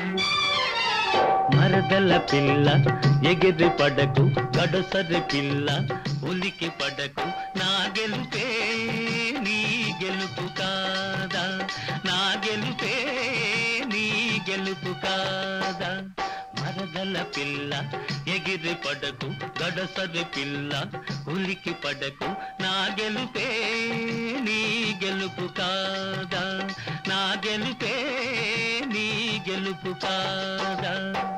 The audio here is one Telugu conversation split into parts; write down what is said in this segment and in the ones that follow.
మరదల పిల్ల ఎగిరి పడకు గడసరి పిల్ల ఉలికి పడకు నా గెలుపే నీ గెలుపు కాదా నా గెలుపే నీ గెలుపు కాదా మరదల పిల్ల ఎగిరి పడకు గడసరి పిల్ల ఉలికి పడకు నా గెలుపే నీ గెలుపు కాదా నా గెలుపే నీ గెలుపు కాదా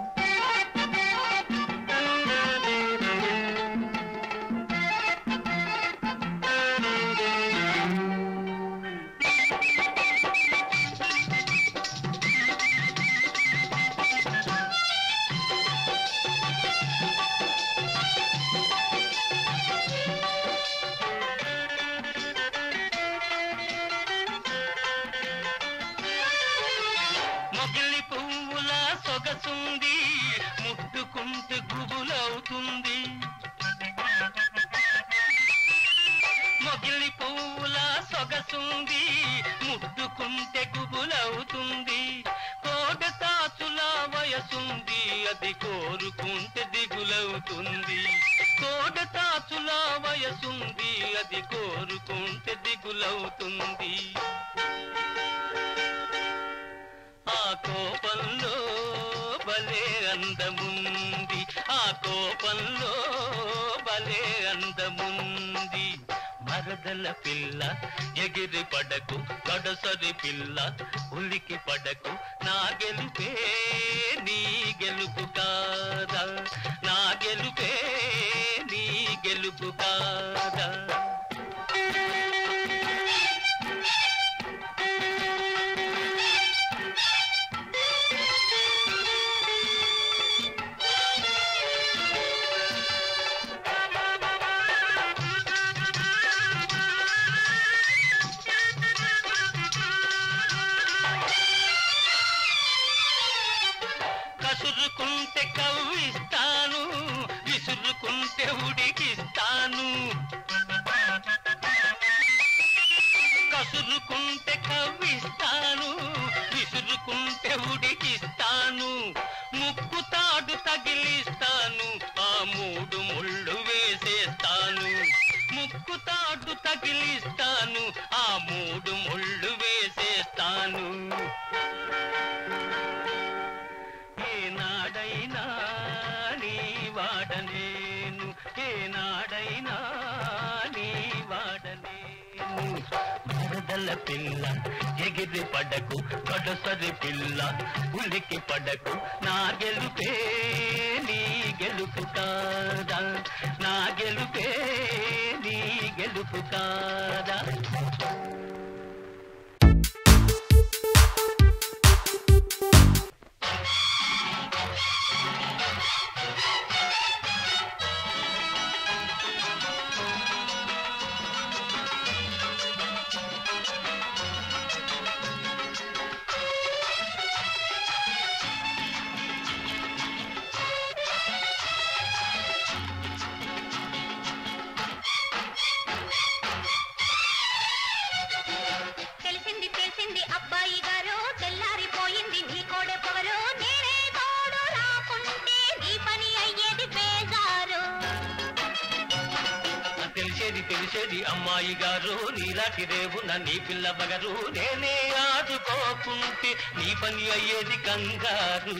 మొగిలి పువ్వుల సొగసుంది ముట్టుకుంటే గుబులవుతుంది మొగిలి పువ్వుల సొగసుంది ముట్టుకుంటే గుబులవుతుంది కోట తాచుల వయసుంది అది కోరుకుంటే దిగులవుతుంది కోట తాచుల వయసుంది అది కోరుకుంటే దిగులవుతుంది ఆ కోపంలో భలే అందముంది ఆ కోపంలో భలే అందముంది మరదల పిల్ల ఎగిరి పడకు గడసరి పిల్ల ఉలికి పడకు నా గెలుపే నీ గెలుపు కాదా నా గెలుపే నీ గెలుపు కాదా కసురుకుంటే కవ్విస్తాను విసురుకుంటే ఉడికిస్తాను కసురుకుంటే కవ్విస్తాను విసురుకుంటే ఉడికిస్తాను ముక్కు తాడు తగిలిస్తాను ఆ మూడు ముళ్ళు వేసేస్తాను ముక్కు తాడు తగిలిస్తాను ఆ మూడు ముళ్ళు వేసేస్తాను ఏనాడైనా నీ వాడనేను ఏనాడైనా నీ వాడనేను మరదల పిల్ల ఎగిరి పడకు కడసరి పిల్ల ఉలికి పడకు నా గెలుపే నీ గెలుపు కాదా నా గెలుపే నీ గెలుపు కాదా తెలిసింది తెలిసింది అబ్బాయి గారు తెల్లారిపోయింది నీ కోడె పొగరు నేనే తోడు రాకుంటే నీ పని అయ్యేది బేజారు తెలిసేది తెలిసేది అమ్మాయి గారు నీలాంటి రేవున నీ పిల్ల బగరు నేనే ఆదుకోకుంటే నీ పని అయ్యేది కంగారు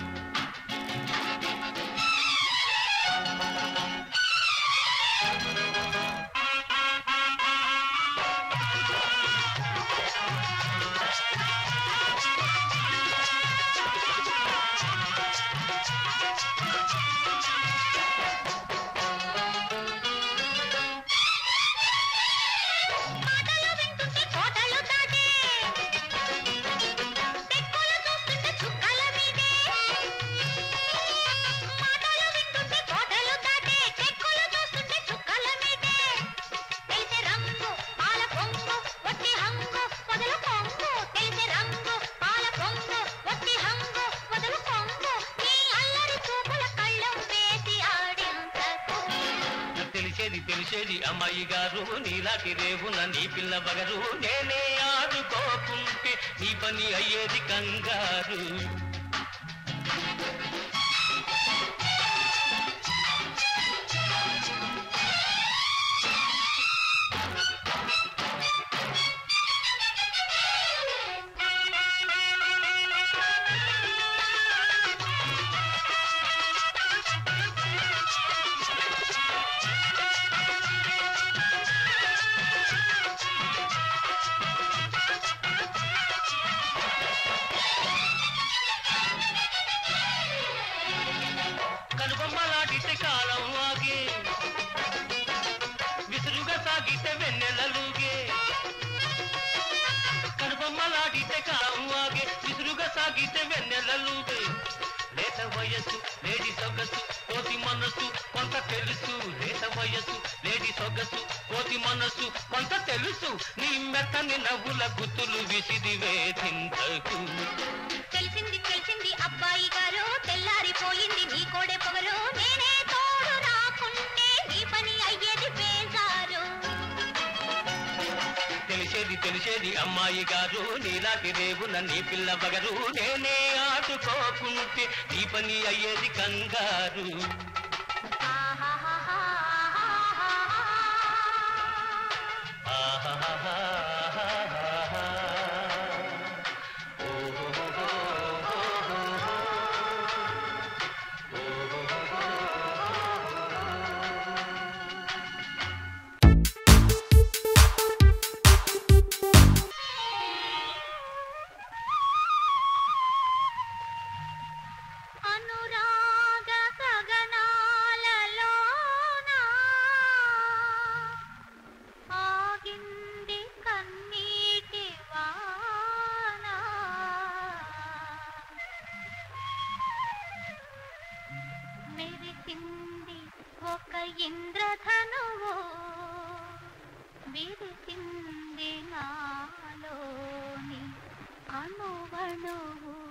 మాటలు వింటుంటే కోటలు దాటే తెక్కులు చూస్తుంటే చుక్కల మీదే మాటలు వింటుంటే కోటలు దాటే తెక్కులు చూస్తుంటే చుక్కల మీదే తెలిసే రంగు పాల పొంగు వట్టి హంగు వదలు పొంగు తెలిసే రంగు పాల పొంగు వట్టి హంగు వదలు పొంగు నీ అల్లరి చూపుల కళ్ళం వేసి ఆడించకు తెలిసేది తెలిసేది అమ్మాయి గారు నీలాంటి రేవున నీ పిల్ల బగరు నేనే ఆదుకోకుంటే నీ పని అయ్యేది కంగారు తాగితే వెన్నెలలుడే లేత వయస్సు లేడి సొగసు కోతి మనస్సు కొంత తెలుసు లేత వయస్సు లేడి సొగసు కోతి మనస్సు కొంత తెలుసు నీ మెత్తని నవ్వుల గుత్తులు విసిరి వేధించకు తెలిసింది తెలిసింది అబ్బాయి గారు తెల్లారిపోయింది నీ కోడే పొగరు నేనే తోడు రాకుంటే నీ పని అయ్యేది బేజారు తెలిసేది తెలిసేది అమ్మాయి గారు నీలాంటి రేవున నీ పిల్ల బగరు నేనే ఆడుకోకుంటే నీ పని అయ్యేది కంగారు అనురాగ గగనాలలోన ఆగింది కన్నీటి వాన మెరిసింది ఒక ఇంద్రధనువు విరిసింది నాలోని అణువణువు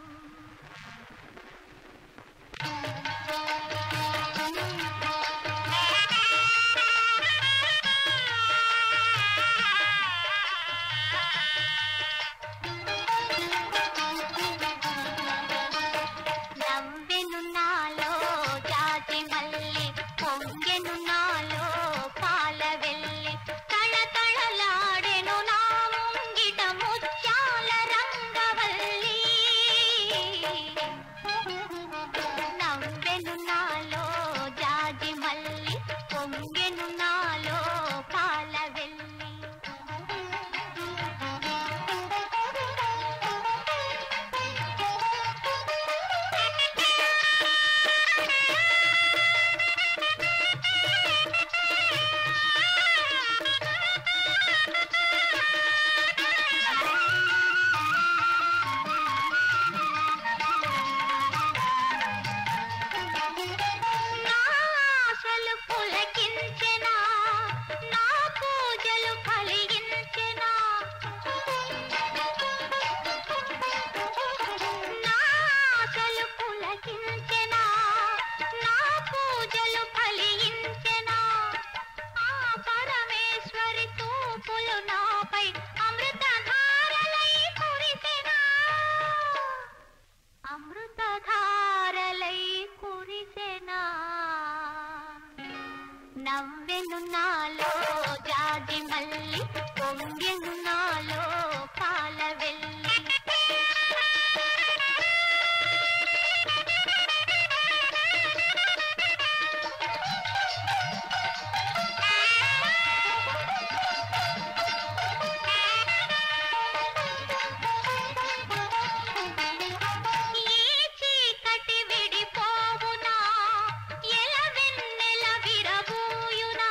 నవ్వెను నాలో జాజి మల్లి పొంగెను నాలో పాల వెళ్ళి తళతళలాడెను నా ముంగిట ముత్యాల రంగవల్లి నవ్వెను నాలో జాజి మల్లి పొంగెను నాలో పాల వెళ్ళి నా ఆశలు పులకించెనా నా పూజలు ఫలించెనా నా ఆశలు పులకించెనా నా పూజలు ఫలించెనా ఆ పరమేశ్వరి తూపులు నాపై అమృతధారలై కురిసెనా అమృతధారలై కురిసెనా నవ్వెను నాలో జాజి మల్లి పొంగెను నాలో పాల వెళ్ళి ఈ చీకటి విడిపోవునా ఎలవెన్నెల విరబూయునా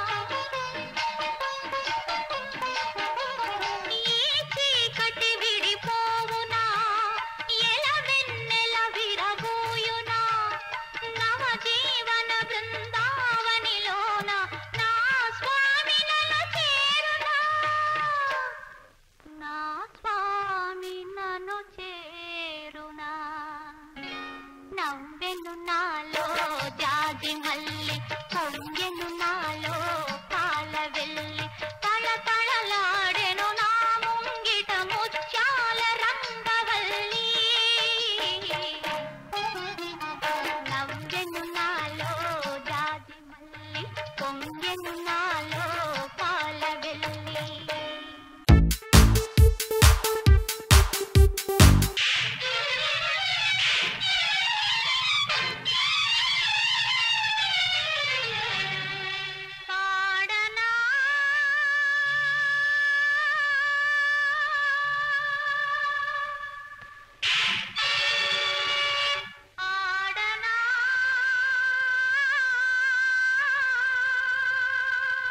ఈ చీకటి విడిపోవునా ఎలవెన్నెల విరబూయునా నవ జీవన బృందావనిలోన నా స్వామి నన్ను చేరునా నా స్వామి నన్ను చేరునా నవ్వెను నాలో జాజి మల్లి పొంగెను నాలో పాల వెళ్ళి తళ తళలాడెను నా ముంగిట ముత్యాల రంగవల్లి నవ్వెను నాలో జాజి మల్లి పొంగెను నాలో పాల వెళ్ళి పాడనా ఆడనా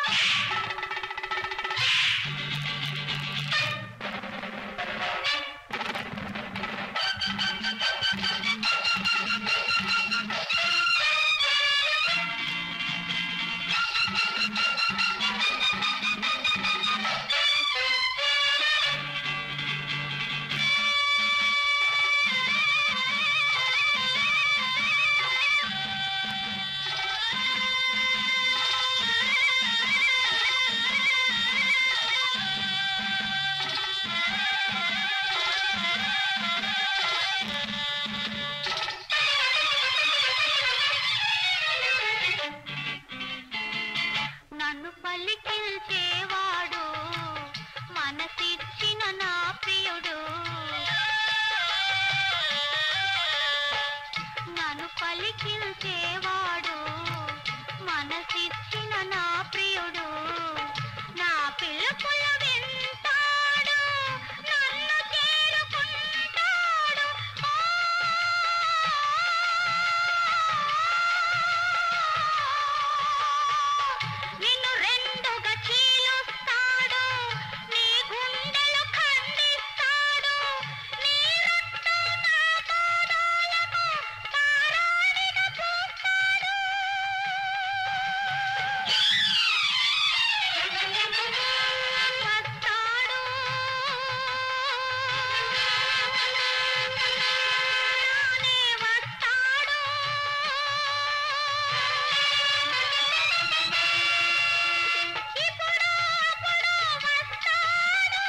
నన్ను పలికించేవాడు మనసిచ్చిన నా ప్రియుడు నన్ను పలికించేవాడు మనసిచ్చిన నా ప్రియుడు నా పిలుపుల వింటాడు నన్ను చేరుకుంటాడు నిన్ను రెండుగా చీలుస్తాడు నీ గుండెలు ఖండిస్తాడు నీ రక్తం నా పాదాలకు పారాణిగా పూస్తాడు వస్తాడు నానే వస్తాడు ఇప్పుడు అప్పుడు వస్తాడు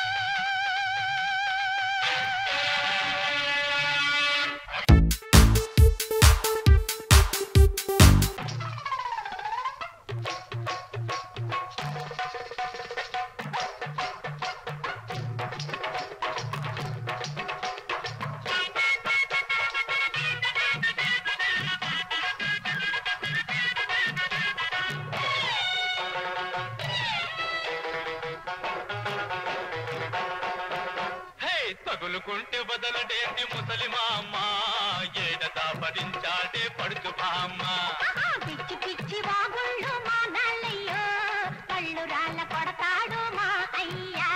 హే తగులుకుంటే వదలడేంటి ముసలి మామ ఏడతా భరించాడే పడుచు బామ్మ ఆహా, పిచ్చి పిచ్చి వాగుళ్ళు మా నల్లయ్యో కళ్ళు రాళ్ళ కొడతాడు మా అయ్యా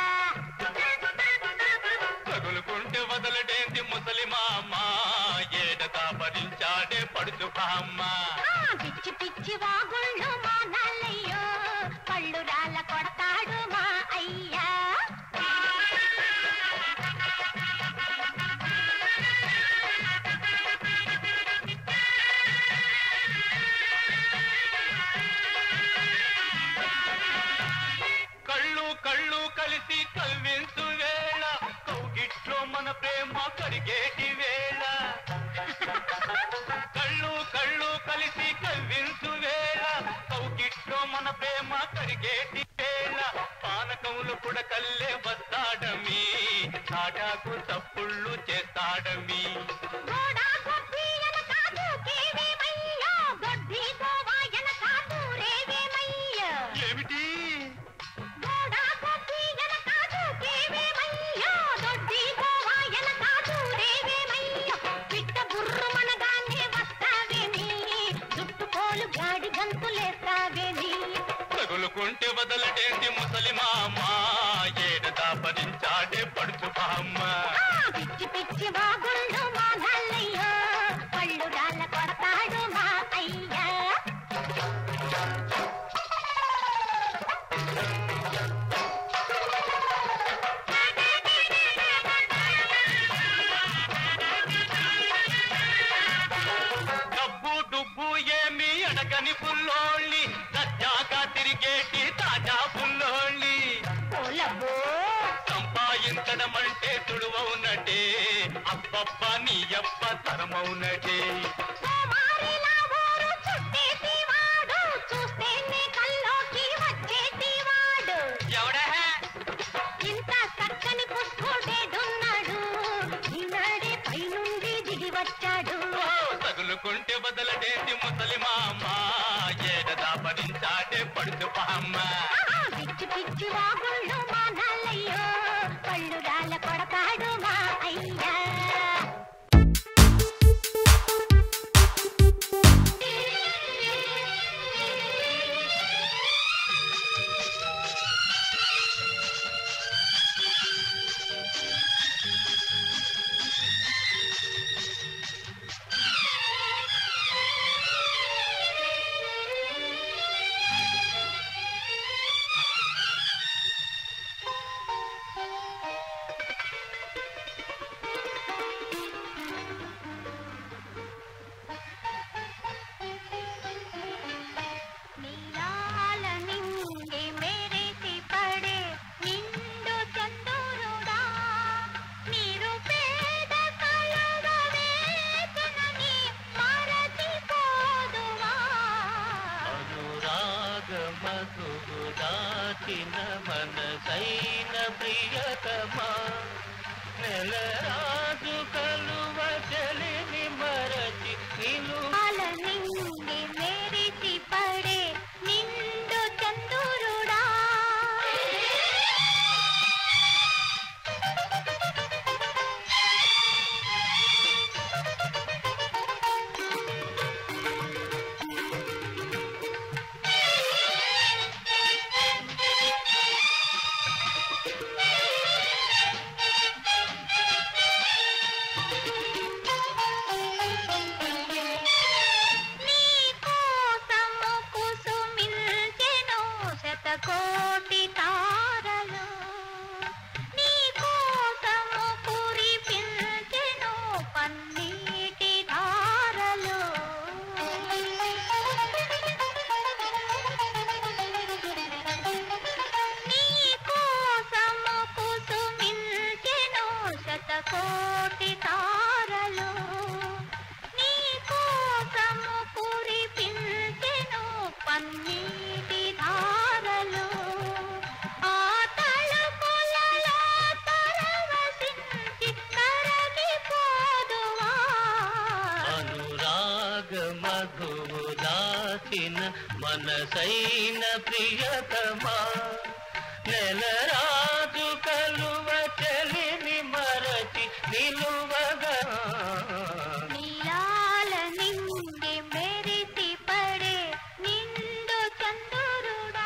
తగులుకుంటే వదలడేంటి ముసలి మామ ఏడతా భరించాడే పడుచు బామ్మ ఆ, పిచ్చి పిచ్చి వాగుళ్ళు మా నల్లయ్యో కళ్ళు రాళ్ళ కొడతాడు మా అయ్యా కళ్ళు కళ్ళు కలిసి కవ్వించు వేళ కౌగిట్లో మన ప్రేమ కరిగేటి వేళ కళ్ళు కళ్ళు కలిసి కవ్వించు వేళ కౌగిట్లో మన ప్రేమ కరిగేటి వేళ పానకములు కూడా కల్లే వస్తాడమి తాటాకు తప్పుళ్ళు చేస్తాడమి గోడా గొబ్బియన కాదు కేవేమయ్యో గొడ్డి గోవాయన కాదు రేవేమయ్యో ఏమిటి గోడా గొబ్బియన కాదు కేవేమయ్యో గొడ్డి గోవాయన కాదు రేవేమయ్యో పిట్ట బుర్రుమనగానే వస్తావేని చుట్టుకోలు గాడి గంతులేస్తావేని తగులుకుంటే వదలటేంటి ముసలి మామ ఏడదా భరించాడే పడుచు బామ్మ ఆ పిచ్చి పిచ్చి బాగుళ్ళు మా నల్లయ్యో పళ్ళు రాళ్ళ కొడతాడు మా అయ్యా డబ్బు డుబ్బు ఏమి అడగని పుల్లోళ్ళి సజ్జాగా తిరిగేటి తాజా పుల్లోళ్ళి ఓలబ్బో సంపాదించడం అంటే తుడువవునటే అబ్బబ్బ నీ అబ్బ తరమవునటే సోమారిలా ఊరు చుట్టేసేవాడు, చూస్తేనే కల్లోకి వచ్చేసేవాడు. ఎవడా ఇంత చక్కని పుష్పుడేడున్నాడు, ఈనాడే పైనుండి దిగి వచ్చాడు. ఓ, తగులుకుంటే వదలటేంటి ముసలి మామ ఏడదా భరించాడే పడుచు బామ్మ ఆహా, పిచ్చి పిచ్చి వాగుళ్ళు మా నల్లయ్యో, పళ్ళు రాళ్ళ కొడతాడు మా అయ్యా మధువు దాచిన మనసైన ప్రియతమా నెల రాజు కలువ చెలిని మరచి నిలు పాల నిండి మెరిసి పడే నిండు చంద్రుడా నీ కోసము కుసుమిల్చెను శతకోటి తారలు నీ కోసము కురిపించెను పన్నీటి ధారలు నీ కోసము కుసుమిల్చెను శతకోటి తారలు నీ కోసము కురిపించెను పన్నీటి ధారలు ఆ తలుపులలో పరవశించి కరగిపోదువా అనురాగ మధువు దాచిన మనసైన ప్రియతమా నెల రాజు కలువ చెలిని మరచి నిలువగా నీలాల నిండి మెరిసి పడే నిండు చంద్రుడా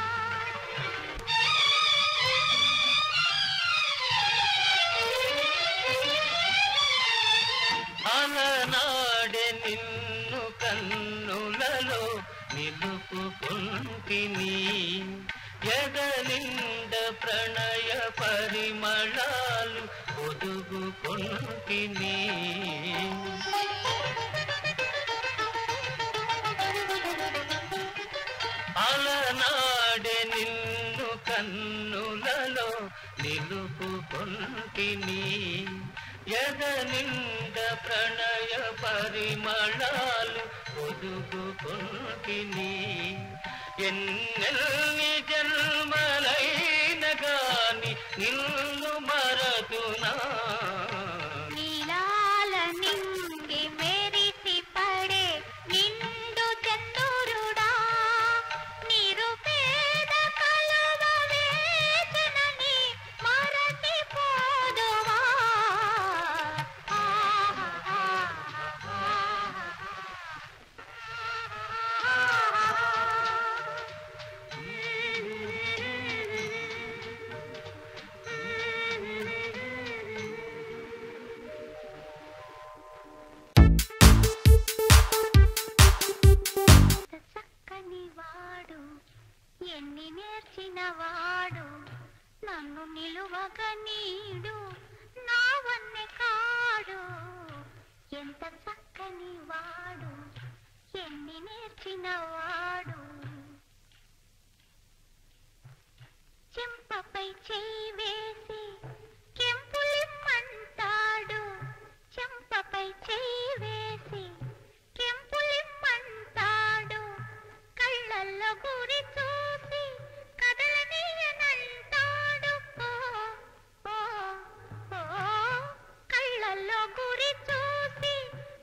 అలనాడే నిన్ను కన్నులలో నిలుపుకుంటిని ఎదలింద ప్రణయ పరిమళాలు ఒదుగుకుంటిని అలనాడే నిన్ను కన్నులలో నిలుపుకుంటిని ఎదనింద ప్రణయ పరిమళాలు ఒదుగుకుంటిని ఎన్నెల్ని జన్మలైన గాని నిన్ను మరతునా నీలాల నింగి మెరిసి పడే నిండు చంద్రుడా నిరుపేద కలువ వేచనని మరచిపోదువా చక్కని వాడు ఎన్ని నేర్చిన వాడు నన్ను నిలువగ నీడు నా వన్నె కాడు ఎంత చక్కని వాడు ఎన్ని నేర్చిన వాడు చెంపపై చేయి వేసి కెంపులిమ్మంటాడు చెంపపై చేయి వేసి కెంపులిమ్మంటాడు కళ్ళల్లో గురి చూసి కదలనీయనంటాడు ఓ, ఓ, ఓ. కళ్ళల్లో గురి చూసి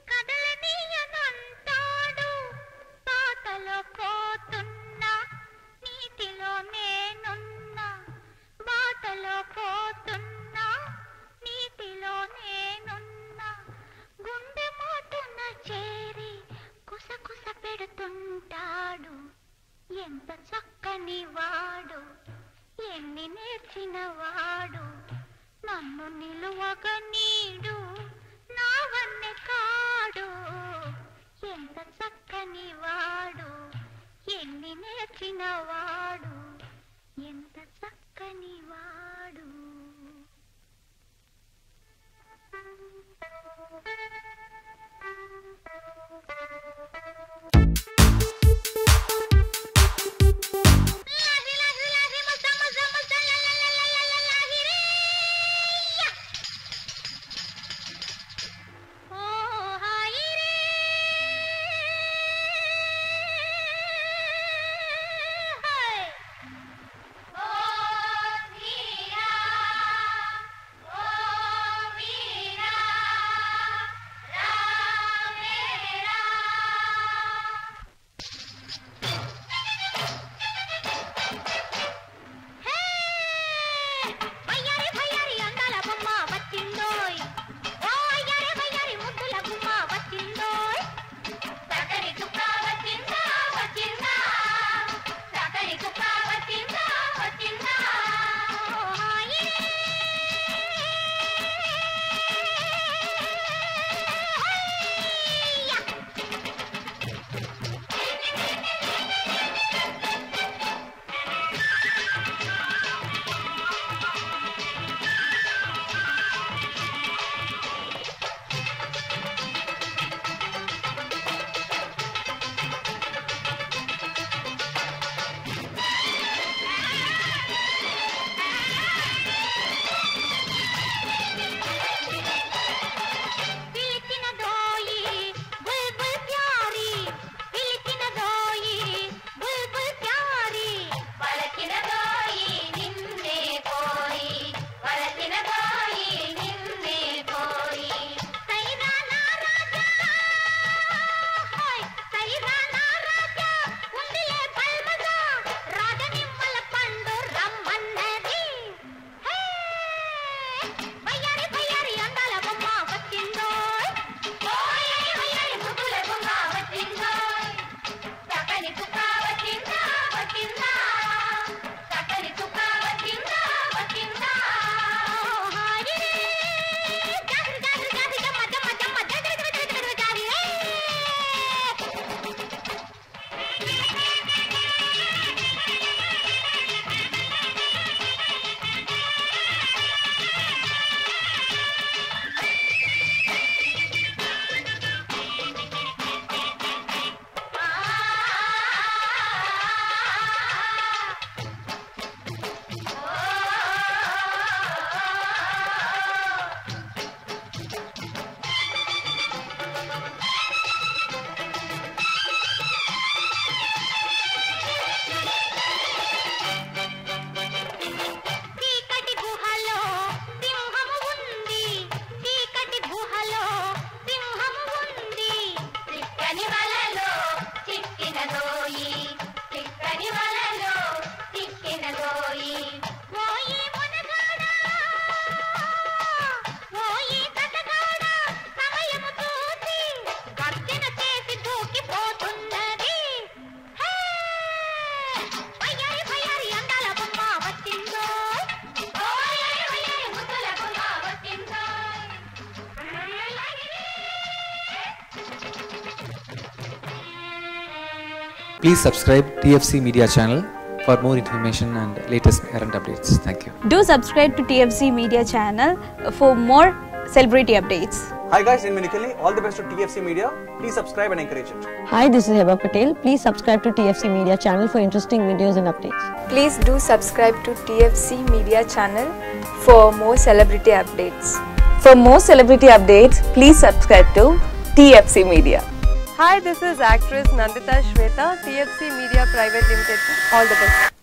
కదలనీయనంటాడు పాతలో పోతున్నా నీటిలో నేనున్నా బాటలో పోతున్నా నీటిలో నేనున్నా గుండె మాటున చేరి కుసకుస పెడుతుంటాడు ఎంత చక్కని వాడు ఎన్ని నేర్చిన వాడు నన్ను నిలువగ నీడు నా వన్నె కాడు ఎంత చక్కని వాడు ఎన్ని నేర్చిన వాడు ఎంత చక్కని వాడు లాహి లాహి లాహి మస మస మస ల ల ల ల ల ల లాహి రే యా. ఓ హాయి రే hi Please subscribe TFC Media channel for more information and latest current updates. Thank you. Do subscribe to TFC Media channel for more celebrity updates. Hi guys, in Minikali, all the best to TFC Media. Please subscribe and encourage it. Hi, this is Heba Patel. Please subscribe to TFC Media channel for interesting videos and updates. Please do subscribe to TFC Media channel for more celebrity updates. For more celebrity updates, please subscribe to TFC Media. Hi, this is actress Nandita Shweta, TFC Media Private Limited. All the best.